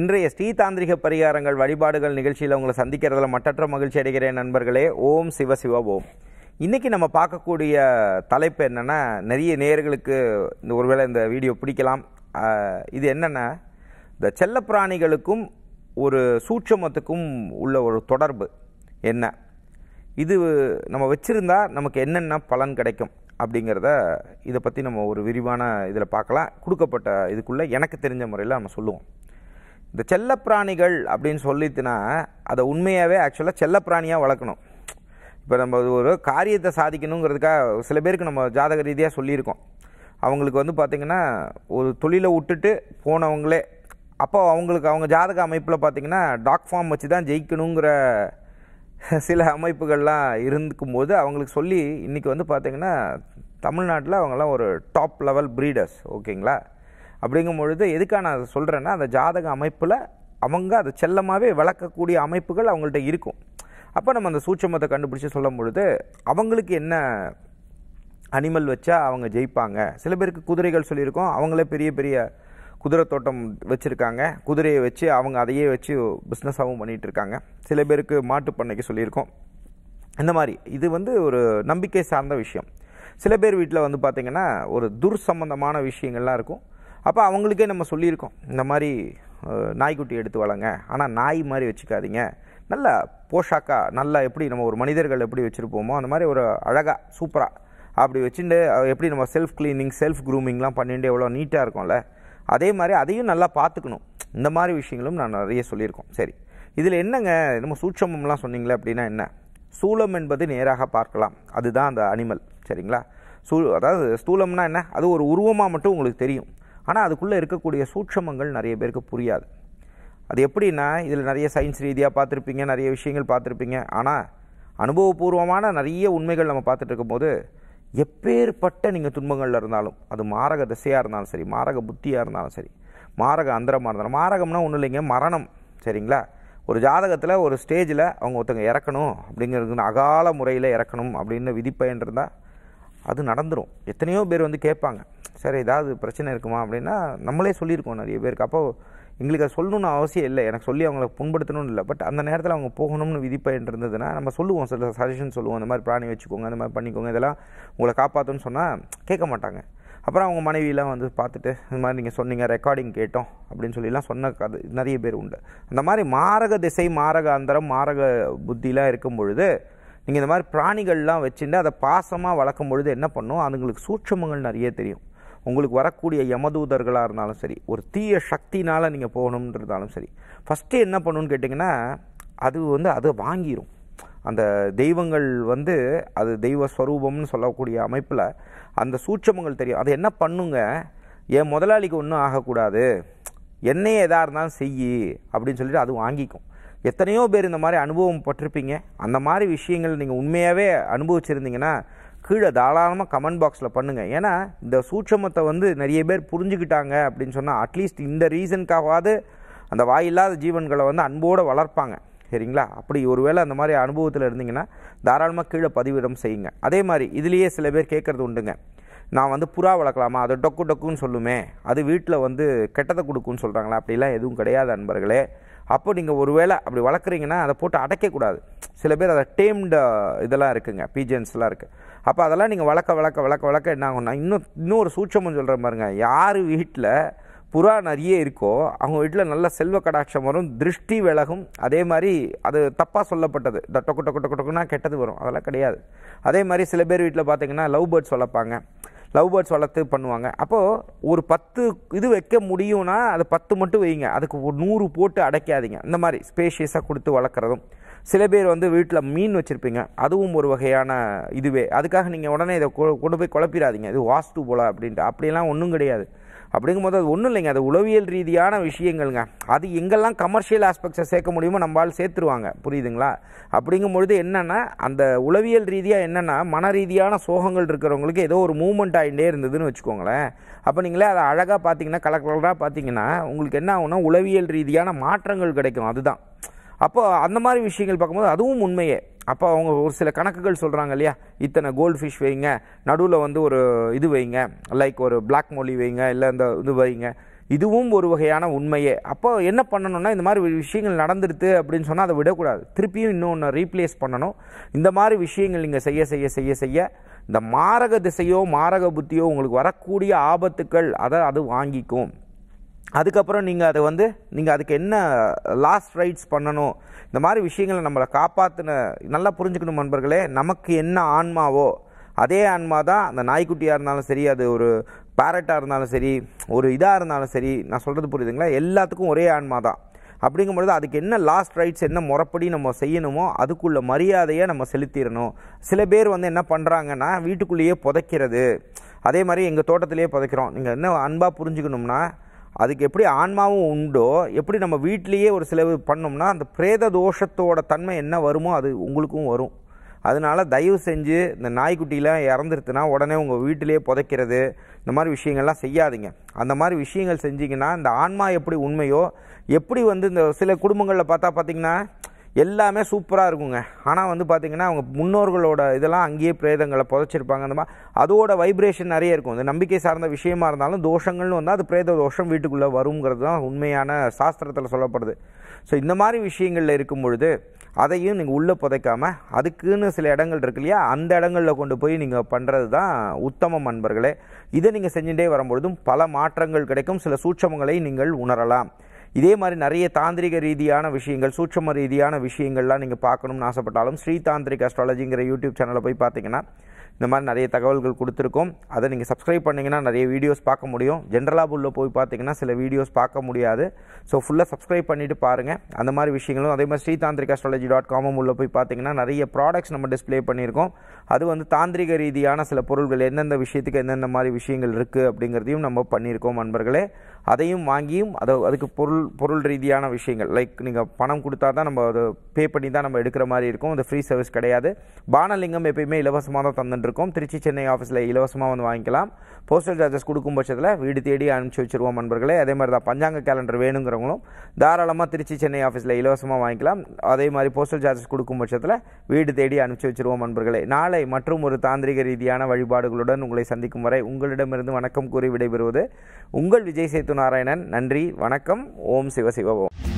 இன்றைய ஸ்ரீதாந்திரிக பரிகாரங்கள் வழிபாடுகள் நிகழ்ச்சியில் உங்களை சந்திக்கிறதுல மட்டற்ற மகிழ்ச்சி அடைகிறேன் நண்பர்களே ஓம் சிவ சிவ ஓம் இன்னைக்கு நம்ம பார்க்கக்கூடிய தலைப்பு என்னன்னா நிறைய நேயர்களுக்கு இந்த ஒருவேளை இந்த வீடியோ பிடிக்கலாம் ஆஹ், இது என்னன்னா இந்த செல்லப்பிராணிகளுக்கும் ஒரு சூட்சமத்துக்கும் உள்ள ஒரு தொடர்பு என்ன இது நம்ம வச்சிருந்தா நமக்கு என்னென்ன பலன் கிடைக்கும் அப்படிங்கிறத இதை பற்றி நம்ம ஒரு விரிவான இதில் பார்க்கலாம் கொடுக்கப்பட்ட இதுக்குள்ளே எனக்கு தெரிஞ்ச முறையில் நம்ம சொல்லுவோம் இந்த செல்லப்பிராணிகள் அப்படின்னு சொல்லிட்டுனா அதை உண்மையாகவே ஆக்சுவலாக செல்லப்பிராணியாக வளர்க்கணும் இப்போ நம்ம ஒரு காரியத்தை சாதிக்கணுங்கிறதுக்காக சில பேருக்கு நம்ம ஜாதக ரீதியாக சொல்லியிருக்கோம் அவங்களுக்கு வந்து பார்த்திங்கன்னா ஒரு தொழிலை விட்டுட்டு போனவங்களே அப்போ அவங்களுக்கு அவங்க ஜாதக அமைப்பில் பார்த்திங்கன்னா டாக் ஃபார்ம் வச்சு தான் ஜெயிக்கணுங்கிற சில அமைப்புகள்லாம் இருந்துக்கும் போது அவங்களுக்கு சொல்லி இன்றைக்கி வந்து பார்த்திங்கன்னா தமிழ்நாட்டில் அவங்கெல்லாம் ஒரு டாப் லெவல் ப்ரீடர்ஸ் ஓகேங்களா அப்படிங்கும் பொழுது எதுக்காக நான் அதை சொல்கிறேன்னா அந்த ஜாதக அமைப்பில் அவங்க அதை செல்லமாகவே வளர்க்கக்கூடிய அமைப்புகள் அவங்கள்ட்ட இருக்கும் அப்போ நம்ம அந்த சூட்சமத்தை கண்டுபிடிச்சி சொல்லும் பொழுது அவங்களுக்கு என்ன அனிமல் வச்சா அவங்க ஜெயிப்பாங்க சில பேருக்கு குதிரைகள் சொல்லியிருக்கோம் அவங்களே பெரிய பெரிய குதிரை தோட்டம் வச்சுருக்காங்க குதிரையை வச்சு அவங்க அதையே வச்சு பிஸ்னஸாகவும் பண்ணிகிட்டு இருக்காங்க சில பேருக்கு மாட்டு பண்ணைக்கு சொல்லியிருக்கோம் இந்த மாதிரி இது வந்து ஒரு நம்பிக்கை சார்ந்த விஷயம் சில பேர் வீட்டில் வந்து பார்த்திங்கன்னா ஒரு துர் சம்பந்தமான விஷயங்கள்லாம் இருக்கும் அப்போ அவங்களுக்கே நம்ம சொல்லியிருக்கோம் இந்த மாதிரி அஹ், நாய்க்குட்டி எடுத்து வளங்க ஆனால் நாய் மாதிரி வச்சுக்காதீங்க நல்ல போஷாக்கா நல்லா எப்படி நம்ம ஒரு மனிதர்கள் எப்படி வச்சுருப்போமோ அந்த மாதிரி ஒரு அழகாக சூப்பராக அப்படி வச்சுட்டு அஹ், எப்படி நம்ம செல்ஃப் க்ளீனிங் செல்ஃப் க்ரூமிங்லாம் பண்ணிட்டு எவ்வளோ நீட்டாக இருக்கும்ல அதே மாதிரி அதையும் நல்லா பார்த்துக்கணும் இந்த மாதிரி விஷயங்களும் நான் நிறைய சொல்லியிருக்கோம் சரி இதில் என்னங்க நம்ம சூட்சமம்லாம் சொன்னீங்களே அப்படின்னா என்ன சூலம் என்பது நேராக பார்க்கலாம் அதுதான் அந்த அனிமல் சரிங்களா சூ அதாவது ஸ்தூலம்னா என்ன அது ஒரு உருவமாக மட்டும் உங்களுக்கு தெரியும் ஆனால் அதுக்குள்ளே இருக்கக்கூடிய சூட்சமங்கள் நிறைய பேருக்கு புரியாது அது எப்படின்னா இதில் நிறைய சயின்ஸ் ரீதியாக பார்த்துருப்பீங்க நிறைய விஷயங்கள் பார்த்துருப்பீங்க ஆனால் அனுபவபூர்வமான நிறைய உண்மைகள் நம்ம பார்த்துட்டு இருக்கும்போது எப்பேற்பட்ட நீங்கள் துன்பங்களில் இருந்தாலும் அது மாரக திசையாக இருந்தாலும் சரி மாரக புத்தியாக இருந்தாலும் சரி மாரக அந்தரமாக இருந்தாலும் மாரகம்னா ஒன்றும் இல்லைங்க மரணம் சரிங்களா ஒரு ஜாதகத்தில் ஒரு ஸ்டேஜில் அவங்க ஒருத்தங்க இறக்கணும் அப்படிங்கிறது அகால முறையில் இறக்கணும் அப்படின்னு விதிப்பயன் இருந்தால் அது நடந்துரும் எத்தனையோ பேர் வந்து கேட்பாங்க சரி ஏதாவது பிரச்சனை இருக்குமா அப்படின்னா நம்மளே சொல்லியிருக்கோம் நிறைய பேருக்கு அப்போ எங்களுக்கு அது சொல்லணும்னு அவசியம் இல்லை எனக்கு சொல்லி அவங்கள புண்படுத்தணும்னு இல்லை பட் அந்த நேரத்தில் அவங்க போகணும்னு விதிப்பயன் இருந்ததுன்னா நம்ம சொல்லுவோம் சில சஜஷன் சொல்லுவோம் இந்த மாதிரி பிராணி வச்சுக்கோங்க இந்த மாதிரி பண்ணிக்கோங்க இதெல்லாம் உங்களை காப்பாற்றுன்னு சொன்னால் கேட்க மாட்டாங்க அப்புறம் அவங்க மனைவியெல்லாம் வந்து பார்த்துட்டு இந்த மாதிரி நீங்கள் சொன்னீங்க ரெக்கார்டிங் கேட்டோம் அப்படின்னு சொல்லிலாம் சொன்ன கதை நிறைய பேர் உண்டு அந்த மாதிரி மாரக திசை மாரக அந்தரம் மாரக புத்திலாம் இருக்கும் பொழுது நீங்கள் இந்த மாதிரி பிராணிகள்லாம் வச்சுட்டு அதை பாசமாக வளர்க்கும் பொழுது என்ன பண்ணும் அதுங்களுக்கு சூட்சமங்கள் நிறைய தெரியும் உங்களுக்கு வரக்கூடிய யமதூதர்களாக இருந்தாலும் சரி ஒரு தீய சக்தினால் நீங்கள் போகணுன்றதாலும் சரி ஃபஸ்ட்டு என்ன பண்ணுன்னு கேட்டிங்கன்னா அது வந்து அதை வாங்கிரும் அந்த தெய்வங்கள் வந்து அது தெய்வ ஸ்வரூபம்னு சொல்லக்கூடிய அமைப்பில் அந்த சூட்சமங்கள் தெரியும் அது என்ன பண்ணுங்க என் முதலாளிக்கு ஒன்றும் ஆகக்கூடாது என்னையே எதாக இருந்தாலும் செய் அப்படின்னு சொல்லிட்டு அது வாங்கிக்கும் எத்தனையோ பேர் இந்த மாதிரி அனுபவம் பட்டிருப்பீங்க அந்த மாதிரி விஷயங்கள் நீங்கள் உண்மையாகவே அனுபவிச்சிருந்தீங்கன்னா கீழே தாராளமாக கமெண்ட் பாக்ஸில் பண்ணுங்கள் ஏன்னா இந்த சூட்சமத்தை வந்து நிறைய பேர் புரிஞ்சுக்கிட்டாங்க அப்படின்னு சொன்னால் அட்லீஸ்ட் இந்த ரீசனுக்காகவாது அந்த வாயில்லாத ஜீவன்களை வந்து அன்போடு வளர்ப்பாங்க சரிங்களா அப்படி ஒருவேளை அந்த மாதிரி அனுபவத்தில் இருந்தீங்கன்னா தாராளமாக கீழே பதிவிடம் செய்யுங்க அதே மாதிரி இதுலேயே சில பேர் கேட்குறது உண்டுங்க நான் வந்து புறா வளர்க்கலாமா அது டொக்கு டொக்குன்னு சொல்லுமே அது வீட்டில் வந்து கெட்டதை கொடுக்குன்னு சொல்கிறாங்களா அப்படிலாம் எதுவும் கிடையாது அன்பர்களே அப்போ நீங்கள் ஒருவேளை அப்படி வளர்க்குறீங்கன்னா அதை போட்டு அடைக்கக்கூடாது சில பேர் அதை டேம்டு இதெல்லாம் இருக்குங்க பீஜன்ஸ்லாம் இருக்குது அப்போ அதெல்லாம் நீங்கள் வளர்க்க வளர்க்க வளர்க்க வளர்க்க என்ன ஆகும்னா இன்னும் இன்னொரு சூட்சமும் சொல்கிறேன் பாருங்க யார் வீட்டில் புறா நிறைய இருக்கோ அவங்க வீட்டில் நல்ல செல்வ கடாட்சம் வரும் திருஷ்டி விலகும் அதே மாதிரி அது தப்பாக சொல்லப்பட்டது இந்த டொக்கு டொக்கு டொக்கு டொக்குனா கெட்டது வரும் அதெல்லாம் கிடையாது அதே மாதிரி சில பேர் வீட்டில் பார்த்தீங்கன்னா லவ் பேர்ட்ஸ் வளர்ப்பாங்க லவ் பேர்ட்ஸ் வளர்த்து பண்ணுவாங்க அப்போது ஒரு பத்து இது வைக்க முடியும்னா அது பத்து மட்டும் வைங்க அதுக்கு ஒரு நூறு போட்டு அடைக்காதீங்க இந்த மாதிரி ஸ்பேஷியஸாக கொடுத்து வளர்க்குறதும் சில பேர் வந்து வீட்டில் மீன் வச்சுருப்பீங்க அதுவும் ஒரு வகையான இதுவே அதுக்காக நீங்கள் உடனே இதை கொ- கொண்டு போய் குழப்பிடாதீங்க இது வாஸ்து போல அப்படின்ட்டு அப்படியெல்லாம் ஒன்றும் கிடையாது அப்படிங்கும்போது அது ஒன்றும் இல்லைங்க அது உளவியல் ரீதியான விஷயங்கள்ங்க அது எங்கெல்லாம் கமர்ஷியல் ஆஸ்பெக்ட்ஸை சேர்க்க முடியுமோ நம்மளால் சேர்த்துருவாங்க புரியுதுங்களா அப்படிங்கும் பொழுது என்னென்னா அந்த உளவியல் ரீதியாக என்னென்னா மன ரீதியான சோகங்கள் இருக்கிறவங்களுக்கு ஏதோ ஒரு மூமெண்ட் ஆகிட்டே இருந்ததுன்னு வச்சுக்கோங்களேன் அப்போ நீங்களே அதை அழகாக பார்த்தீங்கன்னா கலர் கலராக பார்த்தீங்கன்னா உங்களுக்கு என்ன ஆகும்னா உளவியல் ரீதியான மாற்றங்கள் கிடைக்கும் அதுதான் அப்போ அந்த மாதிரி விஷயங்கள் பார்க்கும்போது அதுவும் உண்மையே அப்போ அவங்க ஒரு சில கணக்குகள் சொல்கிறாங்க இல்லையா இத்தனை கோல்டு ஃபிஷ் வைங்க நடுவில் வந்து ஒரு இது வைங்க லைக் ஒரு பிளாக் மொழி வைங்க இல்லை இந்த இது வைங்க இதுவும் ஒரு வகையான உண்மையே அப்போ என்ன பண்ணணும்னா இந்த மாதிரி விஷயங்கள் நடந்துடுது அப்படின்னு சொன்னால் அதை விடக்கூடாது திருப்பியும் இன்னொன்று ரீப்ளேஸ் பண்ணணும் இந்த மாதிரி விஷயங்கள் நீங்கள் செய்ய செய்ய செய்ய செய்ய இந்த மாரக திசையோ மாரக புத்தியோ உங்களுக்கு வரக்கூடிய ஆபத்துக்கள் அதை அது வாங்கிக்கும் அதுக்கப்புறம் நீங்கள் அதை வந்து நீங்கள் அதுக்கு என்ன லாஸ்ட் ரைட்ஸ் பண்ணணும் இந்த மாதிரி விஷயங்களை நம்மளை காப்பாற்றின நல்லா புரிஞ்சுக்கணும் நண்பர்களே நமக்கு என்ன ஆன்மாவோ அதே ஆன்மா தான் அந்த நாய்க்குட்டியாக இருந்தாலும் சரி அது ஒரு பேரட்டாக இருந்தாலும் சரி ஒரு இதாக இருந்தாலும் சரி நான் சொல்கிறது புரியுதுங்களா எல்லாத்துக்கும் ஒரே ஆன்மா தான் அப்படிங்கும்பொழுது அதுக்கு என்ன லாஸ்ட் ரைட்ஸ் என்ன முறைப்படி நம்ம செய்யணுமோ அதுக்குள்ள மரியாதையை நம்ம செலுத்திடணும் சில பேர் வந்து என்ன பண்ணுறாங்கன்னா வீட்டுக்குள்ளேயே புதைக்கிறது அதே மாதிரி எங்கள் தோட்டத்திலேயே புதைக்கிறோம் நீங்கள் என்ன அன்பாக புரிஞ்சுக்கணும்னா அதுக்கு எப்படி ஆன்மாவும் உண்டோ எப்படி நம்ம வீட்டிலேயே ஒரு சிலவு பண்ணோம்னா அந்த பிரேத தோஷத்தோட தன்மை என்ன வருமோ அது உங்களுக்கும் வரும் அதனால தயவு செஞ்சு இந்த நாய்க்குட்டிலாம் இறந்துருச்சுன்னா உடனே உங்கள் வீட்டிலேயே புதைக்கிறது இந்த மாதிரி விஷயங்கள்லாம் செய்யாதீங்க அந்த மாதிரி விஷயங்கள் செஞ்சீங்கன்னா இந்த ஆன்மா எப்படி உண்மையோ எப்படி வந்து இந்த சில குடும்பங்களில் பார்த்தா பார்த்தீங்கன்னா எல்லாமே சூப்பராக இருக்குங்க ஆனால் வந்து பார்த்தீங்கன்னா அவங்க முன்னோர்களோட இதெல்லாம் அங்கேயே பிரேதங்களை புதைச்சிருப்பாங்க அந்த மாதிரி அதோட வைப்ரேஷன் நிறைய இருக்கும் இந்த நம்பிக்கை சார்ந்த விஷயமா இருந்தாலும் தோஷங்கள்னு வந்தால் அது பிரேத தோஷம் வீட்டுக்குள்ளே வருங்கிறது தான் உண்மையான சாஸ்திரத்தில் சொல்லப்படுது ஸோ இந்த மாதிரி விஷயங்களில் இருக்கும் பொழுது அதையும் நீங்கள் உள்ளே புதைக்காம அதுக்குன்னு சில இடங்கள் இருக்கு இல்லையா அந்த இடங்களில் கொண்டு போய் நீங்கள் பண்ணுறது தான் உத்தமம் நண்பர்களே இதை நீங்கள் செஞ்சுட்டே வரும்பொழுதும் பல மாற்றங்கள் கிடைக்கும் சில சூட்சமங்களை நீங்கள் உணரலாம் இதே மாதிரி நிறைய தாந்திரிக ரீதியான விஷயங்கள் சூட்சம ரீதியான விஷயங்கள்லாம் நீங்கள் பார்க்கணும்னு ஆசைப்பட்டாலும் ஸ்ரீ தாந்திரிக் அஸ்ட்ராலஜிங்கிற யூடியூப் சேனலில் போய் பார்த்தீங்கன்னா இந்த மாதிரி நிறைய தகவல்கள் கொடுத்துருக்கோம் அதை நீங்கள் சப்ஸ்கிரைப் பண்ணிங்கன்னா நிறைய வீடியோஸ் பார்க்க முடியும் ஜென்ரலாக உள்ள போய் பார்த்தீங்கன்னா சில வீடியோஸ் பார்க்க முடியாது ஸோ ஃபுல்லாக சப்ஸ்கிரைப் பண்ணிவிட்டு பாருங்கள் அந்த மாதிரி விஷயங்களும் அதே மாதிரி ஸ்ரீ தாந்திரிக் அஸ்ட்ராலஜி டாட் காமும் உள்ள போய் பார்த்தீங்கன்னா நிறைய ப்ராடக்ட்ஸ் நம்ம டிஸ்ப்ளே பண்ணியிருக்கோம் அது வந்து தாந்திரிக ரீதியான சில பொருள்கள் எந்தெந்த விஷயத்துக்கு எந்தெந்த மாதிரி விஷயங்கள் இருக்குது அப்படிங்கிறதையும் நம்ம பண்ணியிருக்கோம் நண்பர்களே அதையும் வாங்கியும் அதை அதுக்கு பொருள் பொருள் ரீதியான விஷயங்கள் லைக் நீங்கள் பணம் கொடுத்தா தான் நம்ம அதை பே பண்ணி தான் நம்ம எடுக்கிற மாதிரி இருக்கும் அது ஃப்ரீ சர்வீஸ் கிடையாது பானலிங்கம் எப்பயுமே இலவசமாக தான் தந்துட்டுருக்கோம் திருச்சி சென்னை ஆஃபீஸில் இலவசமாக வந்து வாங்கிக்கலாம் போஸ்டல் சார்ஜஸ் கொடுக்கும் பட்சத்தில் வீடு தேடி அனுப்பிச்சி வச்சிருவோம் நண்பர்களே அதே மாதிரி தான் பஞ்சாங்க கேலண்டர் வேணுங்கிறவங்களும் தாராளமாக திருச்சி சென்னை ஆஃபீஸில் இலவசமாக வாங்கிக்கலாம் அதே மாதிரி போஸ்டல் சார்ஜஸ் கொடுக்கும் பட்சத்தில் வீடு தேடி அனுப்பிச்சி வச்சிருவோம் நண்பர்களே நாளை மற்றும் ஒரு தாந்திரிக ரீதியான வழிபாடுகளுடன் உங்களை சந்திக்கும் வரை உங்களிடமிருந்து வணக்கம் கூறி விடைபெறுவது உங்கள் விஜய் சேத்து நாராயணன் நன்றி வணக்கம் ஓம் சிவ சிவ ஓம்